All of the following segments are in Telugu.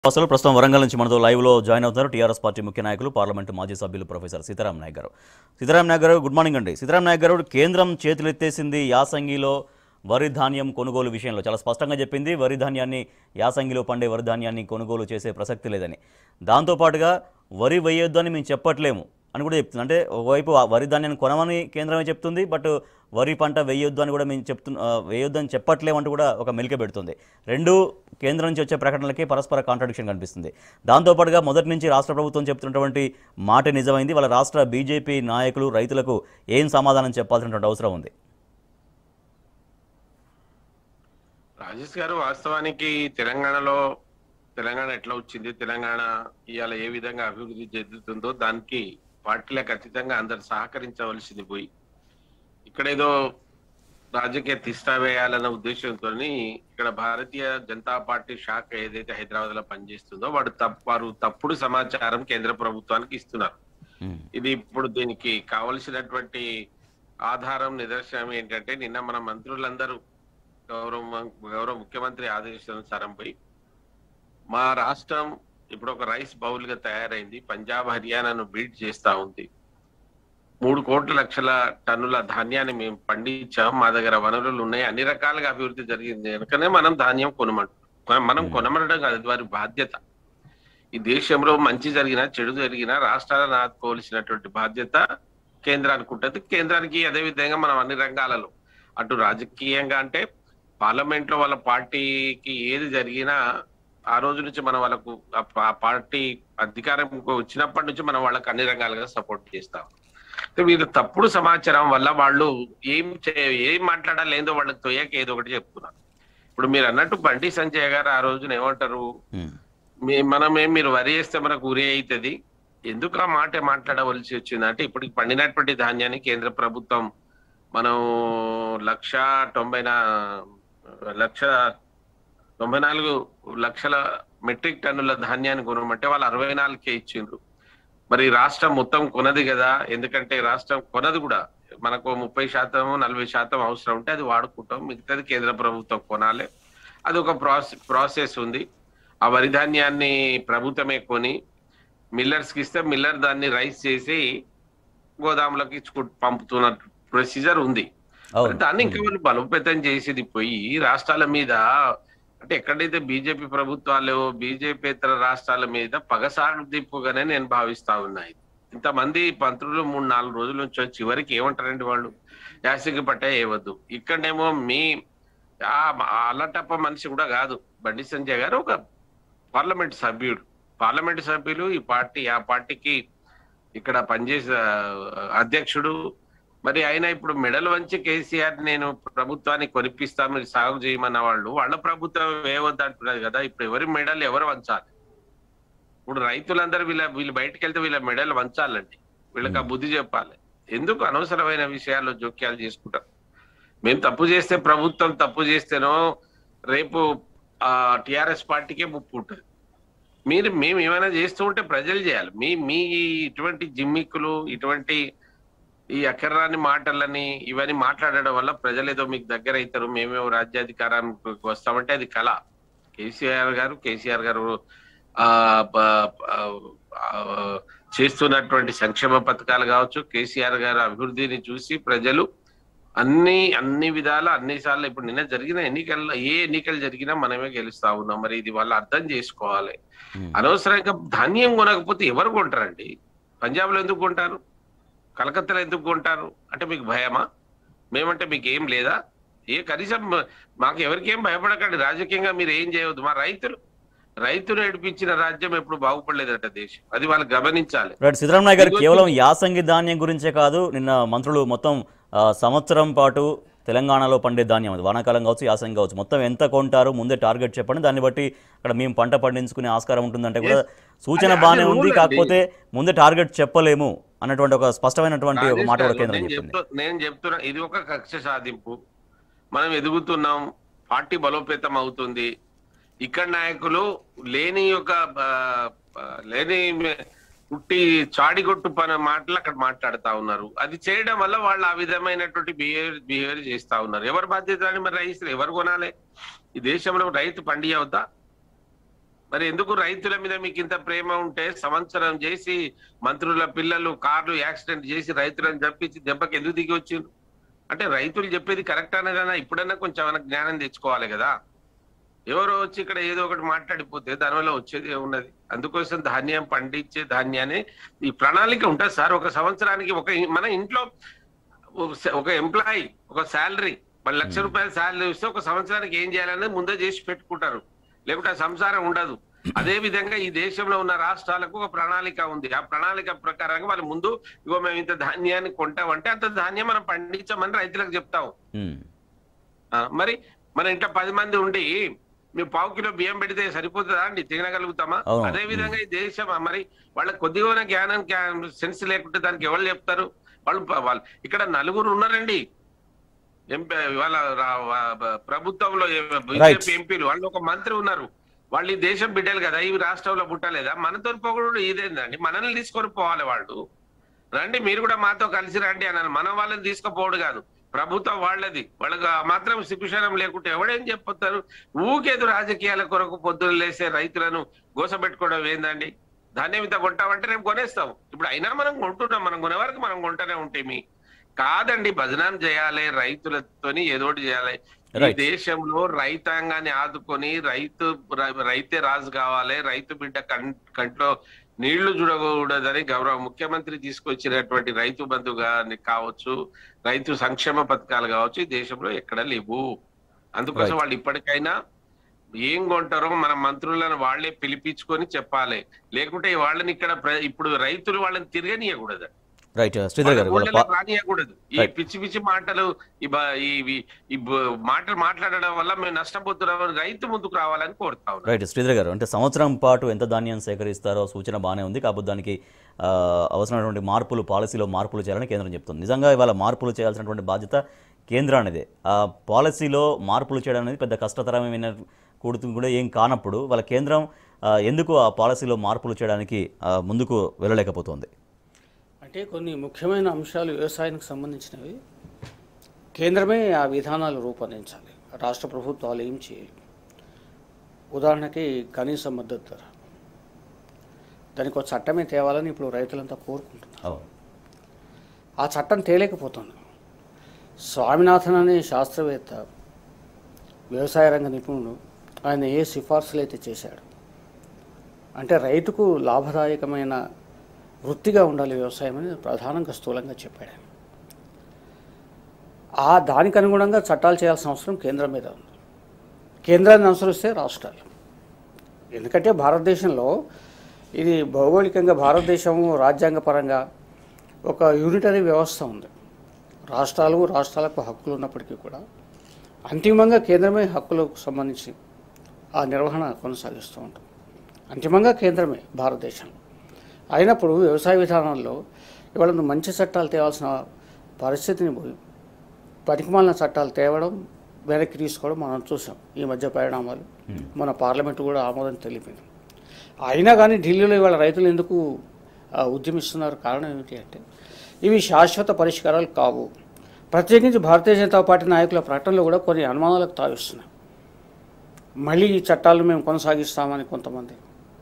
అసలు ప్రస్తుతం వరంగల్ నుంచి మనతో లైవ్లో జాయిన్ అవుతున్నారు టీఆర్ఎస్ పార్టీ ముఖ్య నాయకులు పార్లమెంటు మాజీ సభ్యులు ప్రొఫెసర్ సీతారాం నాయక్ గారు సీతారాం నాయక్ గారు గుడ్ మార్నింగ్ అండి సీతారాం నాయక్ గారు కేంద్రం చేతులెత్తేసింది యాసంగిలో వరి ధాన్యం కొనుగోలు విషయంలో చాలా స్పష్టంగా చెప్పింది వరి ధాన్యాన్ని యాసంగిలో పండే వరి ధాన్యాన్ని కొనుగోలు చేసే ప్రసక్తి లేదని దాంతోపాటుగా వరి వేయొద్దు అని మేము చెప్పట్లేము అని కూడా చెప్తుంది అంటే ఒకవైపు ఆ వరి ధాన్యాన్ని కొనమని కేంద్రమే చెప్తుంది బట్ వరి పంట వేయొద్దు అని కూడా మేము చెప్తు ఆ, వేయొద్దు అని చెప్పట్లేమంటూ కూడా ఒక మెలిక పెడుతుంది రెండు కేంద్రం నుంచి వచ్చే ప్రకటనలకి పరస్పర కాంట్రడిక్షన్ కనిపిస్తుంది దాంతోపాటుగా మొదటి నుంచి రాష్ట్ర ప్రభుత్వం చెప్తున్నటువంటి మాట నిజమైంది వాళ్ళ రాష్ట్ర బీజేపీ నాయకులు రైతులకు ఏం సమాధానం చెప్పాల్సినటువంటి అవసరం ఉంది రాజేష్ గారు వాస్తవానికి తెలంగాణలో తెలంగాణ ఎట్లా వచ్చింది తెలంగాణ ఇవాళ ఏ విధంగా అభివృద్ధి చెందుతుందో దానికి పార్టీలకు అతీతంగా అందరు సహకరించవలసింది పోయి ఇక్కడ ఏదో రాజకీయ తిష్టా వేయాలన్న ఉద్దేశంతో ఇక్కడ భారతీయ జనతా పార్టీ శాఖ ఏదైతే హైదరాబాద్ లో పనిచేస్తుందో వాడు తప్పు వారు తప్పుడు సమాచారం కేంద్ర ప్రభుత్వానికి ఇస్తున్నారు ఉమ్, ఇది ఇప్పుడు దీనికి కావలసినటువంటి ఆధారం నిదర్శనం ఏంటంటే నిన్న మన మంత్రులందరూ గౌరవ మ- గౌరవ ముఖ్యమంత్రి ఆదేశానుసారం పోయి మా రాష్ట్రం ఇప్పుడు ఒక రైస్ బౌల్ గా తయారైంది పంజాబ్ హర్యానాను బీట్ చేస్తా ఉంది మూడు కోట్ల లక్షల టన్నుల ధాన్యాన్ని మేము పండించాం మా దగ్గర వనరులు ఉన్నాయి అన్ని రకాలుగా అభివృద్ధి జరిగింది కనుకనే మనం ధాన్యం కొనమంటాం మనం కొనమనడం కాదు అది వారి బాధ్యత ఈ దేశంలో మంచి జరిగినా చెడు జరిగినా రాష్ట్రాలను ఆదుకోవాల్సినటువంటి బాధ్యత కేంద్రానికి ఉంటుంది కేంద్రానికి అదే విధంగా మనం అన్ని రంగాలలో అటు రాజకీయంగా అంటే పార్లమెంట్ లో వాళ్ళ పార్టీకి ఏది జరిగినా ఆ రోజు నుంచి మనం వాళ్ళకు ఆ పా- ఆ పార్టీ అధికారం వచ్చినప్పటి నుంచి మనం వాళ్ళకి అన్ని రంగాలుగా సపోర్ట్ చేస్తాం అయితే వీళ్ళు తప్పుడు సమాచారం వల్ల వాళ్ళు ఏం చే ఏం మాట్లాడాలి ఏందో వాళ్ళకి తొయ్యక ఏదో ఒకటి చెప్తున్నారు ఇప్పుడు మీరు అన్నట్టు బండి సంజయ్ గారు ఆ రోజున ఏమంటారు ఉమ్, మీ మనమే మీరు వరి వేస్తే మనకు ఉరి అవుతుంది ఎందుకు ఆ మాట మాట్లాడవలసి వచ్చింది అంటే ఇప్పటికి పండినటువంటి ధాన్యాన్ని కేంద్ర ప్రభుత్వం మనం లక్ష తొంభై నా లక్ష తొంభై నాలుగు లక్షల మెట్రిక్ టన్నుల ధాన్యాన్ని కొనమంటే వాళ్ళు అరవై నాలుగుకే ఇచ్చిండ్రు మరి రాష్ట్రం మొత్తం కొనది కదా ఎందుకంటే రాష్ట్రం కొనది కూడా మనకు ముప్పై శాతం నలభై శాతం అవసరం ఉంటే అది వాడుకుంటాం మిగతాది కేంద్ర ప్రభుత్వం కొనాలి అది ఒక ప్రాసెస్ ప్రాసెస్ ఉంది ఆ వరి ధాన్యాన్ని ప్రభుత్వమే కొని మిల్లర్స్ కి ఇస్తే మిల్లర్ దాన్ని రైస్ చేసి గోదాములకు ఇచ్చుకు పంపుతున్న ప్రొసీజర్ ఉంది అవును దాన్ని ఇంకా వాళ్ళు బలోపేతం చేసేది పోయి రాష్ట్రాల మీద అంటే ఎక్కడైతే బీజేపీ ప్రభుత్వాలు బీజేపీతర రాష్ట్రాల మీద పగసాదింపుగానే నేను భావిస్తా ఉన్నాయి ఇంతమంది మంత్రులు మూడు నాలుగు రోజుల నుంచి వచ్చి చివరికి ఏమంటారండి వాళ్ళు యాసికి పట్టే వేయవద్దు ఇక్కడనేమో మీ ఆ అల్లటప్ప మనిషి కూడా కాదు బండి సంజయ్ గారు ఒక పార్లమెంట్ సభ్యుడు పార్లమెంట్ సభ్యులు ఈ పార్టీ ఆ పార్టీకి ఇక్కడ పనిచేసే ఆ, అధ్యక్షుడు మరి ఆయన ఇప్పుడు మెడల్ వంచి కేసీఆర్ నేను ప్రభుత్వాన్ని కొనిపిస్తా మీరు సాగు చేయమన్న వాళ్ళు వాళ్ళ ప్రభుత్వం వేయవద్దు అంటున్నది కదా ఇప్పుడు ఎవరి మెడల్ ఎవరు వంచాలి ఇప్పుడు రైతులందరూ వీళ్ళ వీళ్ళు బయటకు వెళ్తే వీళ్ళ మెడల్ వంచాలండి వీళ్ళకి ఆ బుద్ధి చెప్పాలి ఎందుకు అనవసరమైన విషయాల్లో జోక్యాలు చేసుకుంటారు మేము తప్పు చేస్తే ప్రభుత్వం తప్పు చేస్తేనో రేపు ఆ టిఆర్ఎస్ పార్టీకే ముప్పు ఉంటుంది మీరు మేము ఏమైనా చేస్తూ ఉంటే ప్రజలు చేయాలి మీ మీ ఇటువంటి జిమ్మిక్కులు ఇటువంటి ఈ అక్కర్రాని మాటలని ఇవన్నీ మాట్లాడడం వల్ల ప్రజలు ఏదో మీకు దగ్గర అవుతారు మేమేమో రాజ్యాధికారానికి వస్తామంటే అది కళ కేసీఆర్ గారు కేసీఆర్ గారు ఆ బ- ఆ, చేస్తున్నటువంటి సంక్షేమ పథకాలు కావచ్చు కేసీఆర్ గారు అభివృద్ధిని చూసి ప్రజలు అన్ని అన్ని విధాల అన్ని సార్లు ఇప్పుడు నిన్న జరిగిన ఎన్నికల్లో ఏ ఎన్నికలు జరిగినా మనమే గెలుస్తా ఉన్నాం మరి ఇది వాళ్ళు అర్థం చేసుకోవాలి ఉమ్, అనవసరంగా ధాన్యం కొనకపోతే ఎవరు కొంటారండి పంజాబ్ లో ఎందుకు కొంటారు కలకత్తాలో ఎందుకు కొంటారు అంటే మీకు భయమా మేమంటే మీకు ఏం లేదా ఏ కనీసం మాకు ఎవరికి ఏం భయపడకండి రాజకీయంగా మీరు ఏం చేయవద్దు మా రైతులు రైతులు నడిపించిన రాజ్యం ఎప్పుడు బాగుపడలేదట దేశం అది వాళ్ళు గమనించాలి రైట్ సీతారాం నాయక్ గారు కేవలం యాసంగి ధాన్యం గురించే కాదు నిన్న మంత్రులు మొత్తం ఆ, సంవత్సరం పాటు తెలంగాణలో పండే ధాన్యం అది వానాకాలం కావచ్చు యాసంగి కావచ్చు మొత్తం ఎంత కొంటారు ముందే టార్గెట్ చెప్పండి దాన్ని బట్టి అక్కడ మేము పంట పండించుకునే ఆస్కారం ఉంటుందంటే కూడా సూచన అది- బాగానే అది ఉంది rule కాకపోతే ముందే టార్గెట్ చెప్పలేము అన్నటువంటి ఒక స్పష్టమైనటువంటి ఒక మాట కూడా రాజేష్ గారు, కేంద్రం నేను చెప్పింది చెప్తూ నేను చెప్తున్నా ఇది ఒక కక్ష సాధింపు మనం ఎదుగుతున్నాం పార్టీ బలోపేతం అవుతుంది ఇక్కడ నాయకులు లేని ఒక ఆ, ఆ, లేని పుట్టి చాడిగొట్టు పని మాటలు అక్కడ మాట్లాడుతా ఉన్నారు అది చేయడం వల్ల వాళ్ళు ఆ విధమైనటువంటి బిహేవియర్ బిహేవియర్ చేస్తా ఉన్నారు ఎవరు బాధ్యత అని మరి రైతులు ఎవరు కొనాలి ఈ దేశంలో రైతు పండియవద్దా మరి ఎందుకు రైతుల మీద మీకు ఇంత ప్రేమ ఉంటే సంవత్సరం చేసి మంత్రుల పిల్లలు కార్లు యాక్సిడెంట్ చేసి రైతులను చంపించి దెబ్బకి ఎందుకు దిగి వచ్చిండ్రు అంటే రైతులు చెప్పేది కరెక్ట్ అనేదన్నా ఇప్పుడన్నా కొంచెం ఏమైనా జ్ఞానం తెచ్చుకోవాలి కదా ఎవరో వచ్చి ఇక్కడ ఏదో ఒకటి మాట్లాడిపోతే దానివల్ల వచ్చేది ఏమున్నది అందుకోసం ధాన్యం పండించే ధాన్యాన్ని ఈ ప్రణాళిక ఉంటుంది సార్ ఒక సంవత్సరానికి ఒక ఇ- మన ఇంట్లో ఒక ఎంప్లాయీ ఒక శాలరీ పది లక్ష రూపాయల శాలరీ ఇస్తే ఒక సంవత్సరానికి ఏం చేయాలనేది ముందే చేసి పెట్టుకుంటారు లేకుంటే ఆ సంసారం ఉండదు అదే విధంగా ఈ దేశంలో ఉన్న రాష్ట్రాలకు ఒక ప్రణాళిక ఉంది ఆ ప్రణాళిక ప్రకారంగా వాళ్ళు ముందు ఇగో మేము ఇంత ధాన్యాన్ని కొంటామంటే అంత ధాన్యం మనం పండించమని రైతులకు చెప్తాం ఉమ్. ఆ, మరి మన ఇంట్లో పది మంది ఉండి మేము పావు కిలో బియ్యం పెడితే సరిపోతుందా అండి తినగలుగుతామా అవును. అదే విధంగా ఈ దేశం మరి వాళ్ళ కొద్దిగా జ్ఞానం సెన్స్ లేకుంటే దానికి ఎవరు చెప్తారు వాళ్ళు వాళ్ళు ఇక్కడ నలుగురు ఉన్నారండి ఎంపీ వాళ్ళ రా- వా- ప్రభుత్వంలో బీజేపీ ఎంపీలు వాళ్ళు ఒక మంత్రి ఉన్నారు వాళ్ళు ఈ దేశం బిడ్డలు కదా ఇవి రాష్ట్రంలో పుట్టలేదా మనతో పొగడు ఇదేందండి మనల్ని తీసుకొని పోవాలి వాళ్ళు రండి మీరు కూడా మాతో కలిసి రండి అన్నారు మనం వాళ్ళని తీసుకుపోవడు కాదు ప్రభుత్వం వాళ్ళది వాళ్ళకి ఆ మాత్రం శిక్షణం లేకుంటే ఎవడేం చెప్పొస్తారు ఊకేదు రాజకీయాల కొరకు పొద్దున లేసే రైతులను గోసపెట్టుకోవడం ఏందండి ధాన్యం ఇంత కొంటామంటే రేపు కొనేస్తాం ఇప్పుడు అయినా మనం కొంటున్నాం మనం కొనే వరకు మనం కొంటూనే ఉంటాయి కాదండి భజనం చేయాలి రైతులతోని ఏదోటి చేయాలి ఈ Right. దేశంలో రైతాంగాన్ని ఆదుకొని రైతు రై- రైతే రాజు కావాలి రైతు బిడ్డ కం- కంట్లో నీళ్లు చూడకూడదని గౌరవ ముఖ్యమంత్రి తీసుకొచ్చినటువంటి రైతు బంధు గాని కావచ్చు రైతు సంక్షేమ పథకాలు కావచ్చు ఈ దేశంలో ఎక్కడ లేవు అందుకోసం Right. వాళ్ళు ఇప్పటికైనా ఏం కొంటారో మన మంత్రులను వాళ్ళే పిలిపించుకొని చెప్పాలి లేకుంటే వాళ్ళని ఇక్కడ ప్ర- ఇప్పుడు రైతులు వాళ్ళని తిరగనీయకూడదు రైట్ శ్రీధర్ గారు వాళ్ళ పా- రానియకూడదు ఈ Right. పిచ్చి పిచ్చి మాటలు ఈ బ- ఈ ఈ బ- మాటలు మాట్లాడడం వల్ల మేము నష్టపోతున్నామని రైతు ముందుకు రావాలని కోరుతా ఉన్నాం రైట్ శ్రీధర్ గారు అంటే సంవత్సరం పాటు ఎంత ధాన్యం సేకరిస్తారో సూచన బాగానే ఉంది కాకపోతే దానికి ఆ, అవసరమైనటువంటి మార్పులు పాలసీలో మార్పులు చేయాలని కేంద్రం చెప్తుంది నిజంగా ఇవాళ మార్పులు చేయాల్సినటువంటి బాధ్యత కేంద్రానిదే ఆ పాలసీలో మార్పులు చేయడం అనేది పెద్ద కష్టతరమైన కూడుతుంది కూడా ఏం కానప్పుడు వాళ్ళ కేంద్రం ఆ, ఎందుకు ఆ పాలసీలో మార్పులు చేయడానికి ఆ, ముందుకు వెళ్ళలేకపోతుంది అంటే కొన్ని ముఖ్యమైన అంశాలు వ్యవసాయానికి సంబంధించినవి కేంద్రమే ఆ విధానాలు రూపొందించాలి రాష్ట్ర ప్రభుత్వాలు ఏం చేయాలి ఉదాహరణకి కనీస మద్దతు ధర దానికి ఒక చట్టమే తేవాలని ఇప్పుడు రైతులంతా కోరుకుంటున్నారు అవును ఆ చట్టం తేలేకపోతుంది స్వామినాథన్ అనే శాస్త్రవేత్త వ్యవసాయ రంగ నిపుణుడు ఆయన ఏ సిఫార్సులు అయితే చేశాడు అంటే రైతుకు లాభదాయకమైన వృత్తిగా ఉండాలి వ్యవసాయం అని ప్రధానంగా స్థూలంగా చెప్పాడు ఆయన. ఆ దానికి అనుగుణంగా చట్టాలు చేయాల్సిన అవసరం కేంద్రం మీద ఉంది కేంద్రాన్ని అనుసరిస్తే రాష్ట్రాలు ఎందుకంటే భారతదేశంలో ఇది భౌగోళికంగా భారతదేశము రాజ్యాంగపరంగా ఒక యూనిటరీ వ్యవస్థ ఉంది రాష్ట్రాలు రాష్ట్రాలకు హక్కులు ఉన్నప్పటికీ కూడా అంతిమంగా కేంద్రమే హక్కులకు సంబంధించి ఆ నిర్వహణ కొనసాగిస్తూ ఉంటుంది అంతిమంగా కేంద్రమే భారతదేశంలో అయినప్పుడు వ్యవసాయ విధానంలో ఇవాళ మంచి చట్టాలు తేవాల్సిన పరిస్థితిని పోయి పనికిమాలిన చట్టాలు తేవడం వెనక్కి తీసుకోవడం మనం చూసాం ఈ మధ్య పరిణామాలు మన పార్లమెంటు కూడా ఆమోదం తెలిపింది అయినా కానీ ఢిల్లీలో ఇవాళ రైతులు ఎందుకు ఆ, ఉద్యమిస్తున్నారు కారణం ఏమిటి అంటే ఇవి శాశ్వత పరిష్కారాలు కావు ప్రత్యేకించి భారతీయ జనతా పార్టీ నాయకుల ప్రకటనలో కూడా కొన్ని అనుమానాలకు తావిస్తున్నాయి మళ్ళీ ఈ చట్టాలు మేము కొనసాగిస్తామని కొంతమంది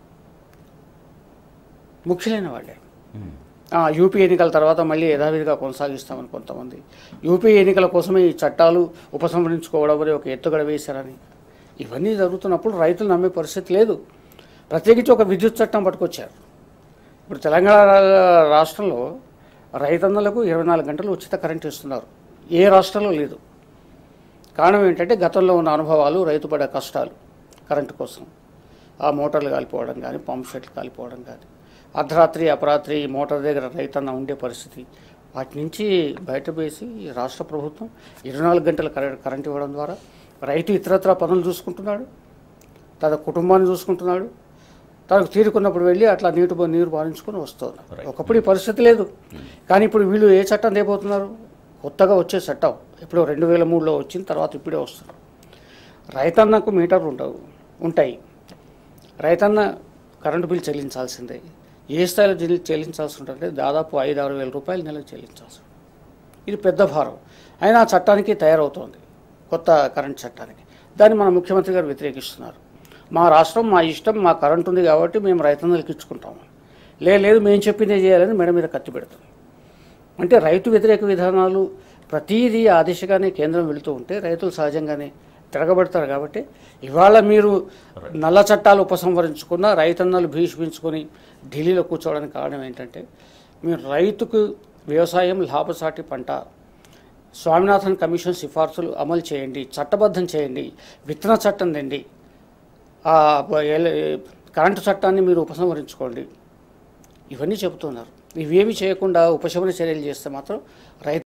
ముఖ్యులైన వాళ్ళే ఉమ్. ఆ, యూపీ ఎన్నికల తర్వాత మళ్ళీ యథావిధిగా కొనసాగిస్తామని కొంతమంది యూపీ ఎన్నికల కోసమే ఈ చట్టాలు ఉపసంహరించుకోవడం అనే ఒక ఎత్తుగడ వేశారని ఇవన్నీ జరుగుతున్నప్పుడు రైతులు నమ్మే పరిస్థితి లేదు ప్రత్యేకించి ఒక విద్యుత్ చట్టం పట్టుకొచ్చారు ఇప్పుడు తెలంగాణ రా- రాష్ట్రంలో రైతన్నలకు ఇరవై నాలుగు గంటలు ఉచిత కరెంట్ ఇస్తున్నారు ఏ రాష్ట్రంలో లేదు కారణం ఏంటంటే గతంలో ఉన్న అనుభవాలు రైతు పడే కష్టాలు కరెంటు కోసం ఆ మోటార్లు కాలిపోవడం కానీ పంప్ సెట్లు కాలిపోవడం కానీ అర్ధరాత్రి అపరాత్రి ఈ మోటార్ దగ్గర రైతన్న ఉండే పరిస్థితి వాటి నుంచి బయటపేసి ఈ రాష్ట్ర ప్రభుత్వం ఇరవై నాలుగు గంటల కరెంట్ కరెంట్ ఇవ్వడం ద్వారా రైతు ఇతరత్ర పనులు చూసుకుంటున్నాడు తన కుటుంబాన్ని చూసుకుంటున్నాడు తనకు తీరుకున్నప్పుడు వెళ్ళి అట్లా నీటి బో- నీరు పాలించుకొని వస్తున్నాడు Right. ఒకప్పుడు ఈ పరిస్థితి లేదు కానీ ఇప్పుడు వీళ్ళు ఏ చట్టం తేపోతున్నారు కొత్తగా వచ్చే చట్టం ఇప్పుడు రెండు వేల మూడులో వచ్చిన తర్వాత ఇప్పుడే వస్తున్నారు రైతన్నకు మీటర్లు ఉండవు ఉంటాయి రైతన్న కరెంటు బిల్ చెల్లించాల్సిందే ఏ స్థాయిలో చెల్లి- చెల్లించాల్సి ఉంటుందంటే దాదాపు ఐదు ఆరు వేల రూపాయలు నెలకు చెల్లించాల్సి ఉంటుంది. ఇది పెద్ద భారం అయినా ఆ చట్టానికి తయారవుతోంది కొత్త కరెంట్ చట్టానికి దాన్ని మన ముఖ్యమంత్రి గారు వ్యతిరేకిస్తున్నారు మా రాష్ట్రం మా ఇష్టం మా కరెంట్ ఉంది కాబట్టి మేము రైతన్నలకు ఇచ్చుకుంటాము లే లేదు మేము చెప్పిందే చేయాలని మేడం మీద కత్తి పెడతాం అంటే రైతు వ్యతిరేక విధానాలు ప్రతీదీ ఆ దిశగానే కేంద్రం వెళుతూ ఉంటే రైతులు సహజంగానే తిరగబడతారు కాబట్టి ఇవాళ మీరు నల్ల చట్టాలు ఉపసంహరించుకున్న రైతన్నలు భీష్మించుకొని ఢిల్లీలో కూర్చోవడానికి కారణం ఏంటంటే మీరు రైతుకు వ్యవసాయం లాభసాటి పంట స్వామినాథన్ కమిషన్ సిఫార్సులు అమలు చేయండి చట్టబద్ధం చేయండి విత్తన చట్టం తెండి ఆ బ- ఎల- కరెంటు చట్టాన్ని మీరు ఉపసంహరించుకోండి ఇవన్నీ చెబుతున్నారు ఇవేమి చేయకుండా ఉపశమన చర్యలు చేస్తే మాత్రం రైతు